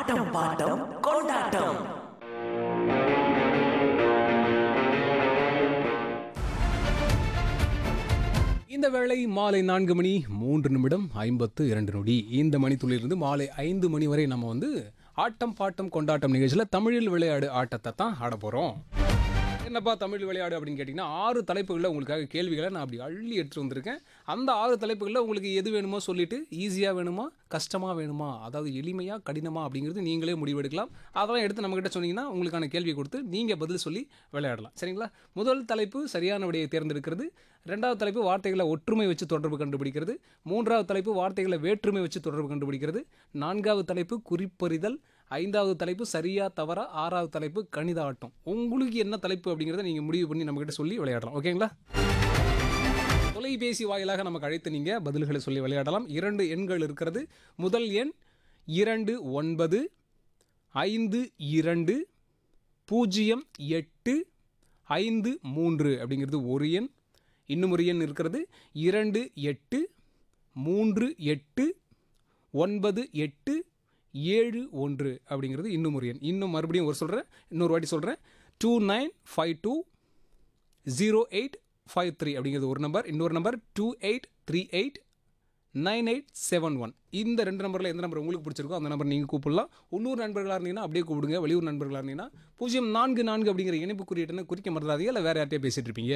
ஆட்டம் bottom கொண்டாட்டம் இந்த வேளை மாலை நான்கு மணி மூன்று நிமிடம் ஐம்பத்து இரண்டு நொடி இந்த மணித்துளியிலிருந்து மாலை ஐந்து மணி வரை நம்ம வந்து ஆட்டம் பாட்டம் கொண்டாட்டம் நிகழ்ச்சியில் தமிழில் விளையாடு ஆட்டத்தை தான் ஆட போகிறோம் என்னப்பா தமிழ் விளையாடு அப்படின்னு கேட்டிங்கன்னா ஆறு தலைப்புகளில் உங்களுக்காக கேள்விகளை நான் அப்படி அள்ளி எடுத்துட்டு வந்திருக்கேன் அந்த ஆறு தலைப்புகளில் உங்களுக்கு எது வேணுமோ சொல்லிட்டு ஈஸியாக வேணுமா கஷ்டமாக வேணுமா அதாவது எளிமையாக கடினமா அப்படிங்கிறது நீங்களே முடிவெடுக்கலாம் அதெல்லாம் எடுத்து நம்மக்கிட்ட சொன்னீங்கன்னா உங்களுக்கான கேள்வி கொடுத்து நீங்கள் பதில் சொல்லி விளையாடலாம் சரிங்களா முதல் தலைப்பு சரியான விடையை தேர்ந்தெடுக்கிறது ரெண்டாவது தலைப்பு வார்த்தைகளை ஒற்றுமை வச்சு தொடர்பு கண்டுபிடிக்கிறது மூன்றாவது தலைப்பு வார்த்தைகளை வேற்றுமை வச்சு தொடர்பு கண்டுபிடிக்கிறது நான்காவது தலைப்பு குறிப்பறிதல் ஐந்தாவது தலைப்பு சரியா தவறா ஆறாவது தலைப்பு கணித ஆட்டம் உங்களுக்கு என்ன தலைப்பு அப்படிங்கிறத நீங்கள் முடிவு பண்ணி நம்மக்கிட்ட சொல்லி விளையாடலாம் ஓகேங்களா தொலைபேசி வாயிலாக நமக்கு அழைத்து நீங்கள் பதில்களை சொல்லி விளையாடலாம் இரண்டு எண்கள் இருக்கிறது முதல் எண் இரண்டு ஒன்பது ஐந்து இரண்டு பூஜ்ஜியம் எட்டு ஐந்து மூன்று அப்படிங்கிறது ஒரு எண் இன்னும் ஒரு எண் இருக்கிறது இரண்டு எட்டு மூன்று எட்டு ஒன்பது எட்டு ஏழு ஒன்று அப்படிங்கிறது இன்னும் ஒரு எண் இன்னும் மறுபடியும் ஒரு சொல்கிறேன் இன்னொரு வாட்டி சொல்கிறேன் two nine five two zero eight five three அப்படிங்கிறது ஒரு நம்பர் இன்னொரு number two eight three eight nine eight seven one இந்த ரெண்டு நம்பரில் எந்த நம்பர் உங்களுக்கு பிடிச்சிருக்கோ அந்த நம்பர் நீங்கள் கூப்பிடலாம் உள்ளூர் நண்பர்களாக இருந்தீங்கன்னா அப்படியே கூப்பிடுங்க வெளியூர் நண்பர்களாக இருந்தீங்கன்னா பூஜ்ஜியம் நான்கு நான்கு அப்படிங்கிற இணைப்பு குறியீட்டுன்னு குறிக்க மறந்தாதீங்க இல்லை வேறு யார்ட்டையே பேசிகிட்டு இருப்பீங்க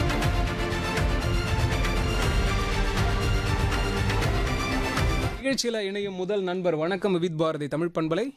நிகழ்ச்சியில் இணையும் முதல் நண்பர் வணக்கம் வித் பாரதி தமிழ் பண்பலை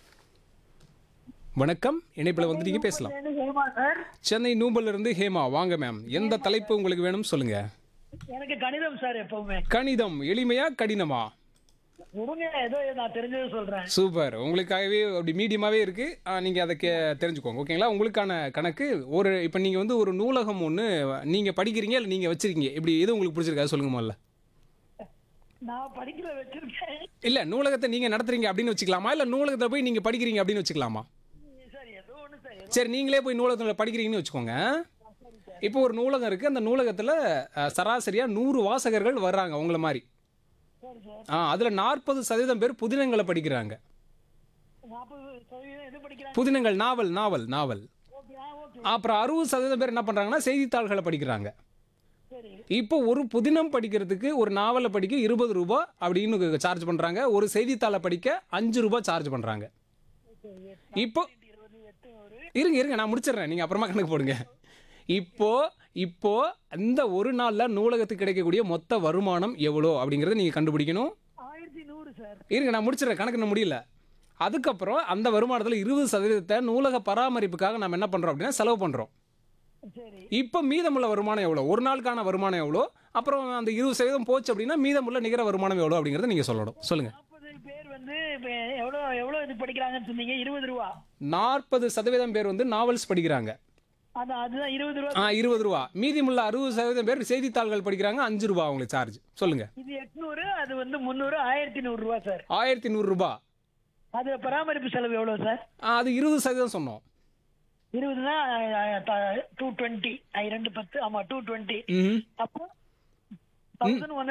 வணக்கம் இணைப்பில் வந்துட்டீங்க பேசலாம் ஹேமா சார் சென்னை நூம்பல்ல இருந்து ஹேமா வாங்க மேம் எந்த தலைப்பு உங்களுக்கு வேணும் சொல்லுங்க எனக்கு கணிதம் சார் எப்பவுமே கணிதம் எளிமையா கடினமா விடுங்க ஏதோ நான் தெரிஞ்சதை சொல்றேன் சூப்பர் உங்களுக்காகவே அப்படி மீடியமாவே இருக்கு ஆ, நீங்க அதை கே தெரிஞ்சுக்கோங்க ஓகேங்களா உங்களுக்கான கணக்கு ஒரு இப்போ நீங்க வந்து ஒரு நூலகம் ஒன்று நீங்க படிக்கிறீங்க இல்லை நீங்க வச்சிருக்கீங்க இப்படி எது உங்களுக்கு பிடிச்சிருக்கா சொல்லுங்க முதல்ல நான் படிக்கல வச்சிருக்கேன் இல்ல நூலகத்தை நீங்க நடத்துறீங்க அப்படின்னு வச்சுக்கலாமா இல்ல நூலகத்தை போய் நீங்க படிக்கிறீங்க அப்படின்னு வச்சுக்கலாமா சார் ஏதோ ஒண்ணு சார் ஏதோ சரி நீங்களே போய் நூலகத்தில் படிக்கிறீங்கன்னு வச்சுக்கோங்க இப்போ ஒரு நூலகம் இருக்கு அந்த நூலகத்தில் சராசரியா நூறு வாசகர்கள் வர்றாங்க உங்களை மாதிரி சரி சார் ஆ அதில் நாற்பது சதவீதம் பேர் புதினங்களை படிக்கிறாங்க நாற்பது சதவீதம் எது படிக்கிறாங்க புதினங்கள் நாவல் நாவல் நாவல் ஓகே ஆ ஓகே அப்புறம் அறுபது சதவீதம் பேர் என்ன பண்ணுறாங்கன்னா செய்தித்தாள்களை படிக்கிறாங்க சரி இப்போ ஒரு புதினம் படிக்கிறதுக்கு ஒரு நாவலை படிக்க இருபது ரூபா அப்படின்னு சார்ஜ் பண்ணுறாங்க ஒரு செய்தித்தாளை படிக்க அஞ்சு ரூபாய் சார்ஜ் பண்ணுறாங்க இப்போ இருபது எட்டு ஒரு இருங்க இருங்க நான் முடிச்சிடுறேன் நீங்கள் அப்புறமா கணக்கு போடுங்க இப்போ இப்போ இந்த ஒரு நாளில் நூலகத்துக்கு கிடைக்கக்கூடிய மொத்த வருமானம் எவ்வளோ அப்படிங்கிறத நீங்கள் கண்டுபிடிக்கணும் ஆயிரத்தி நூறு சார் இருங்க நான் முடிச்சிடுறேன் கணக்கு இன்னும் முடியல அதுக்கப்புறம் அந்த வருமானத்தில் இருபது சதவீதத்தை நூலக பராமரிப்புக்காக நம்ம என்ன பண்ணுறோம் அப்படின்னா செலவு பண்ணுறோம் சரி இப்போ மீதமுள்ள வருமானம் எவ்வளோ ஒரு நாளுக்கான வருமானம் எவ்வளோ அப்புறம் அந்த இருபது சதவீதம் போச்சு அப்படின்னா மீதமுள்ள நிகர வருமானம் எவ்வளோ அப்படிங்கிறத நீங்கள் சொல்லணும் சொல்லுங்கள் நாற்பது பேர் வந்து இப்ப எவ்வளோ எவ்வளோ இது படிக்கிறாங்கன்னு சொன்னீங்க இருபது ரூபா நாற்பது சதவீதம் பேர் வந்து நாவல்ஸ் படிக்கிறாங்க அதான் அதுதான் இருபது ரூபா ஆ இருபது ரூபா மீதிமுள்ள அறுபது சதவீதம் பேர் செய்தித்தாள்கள் படிக்கிறாங்க அஞ்சு ரூபா அவங்களுக்கு சார்ஜ் சொல்லுங்க இது எட்நூறு அது வந்து முந்நூறு ஆயிரத்தி நூறு ரூபா சார் ஆயிரத்தி நூறுரூபா அது பராமரிப்பு செலவு எவ்வளோ சார் அது இருபது சதவீதம் சொன்னோம் இருபதுனா டூ டுவெண்ட்டி ரெண்டு பத்து ஆமா டூ டுவெண்ட்டி ம் அப்போ தௌசண்ட் ஒன்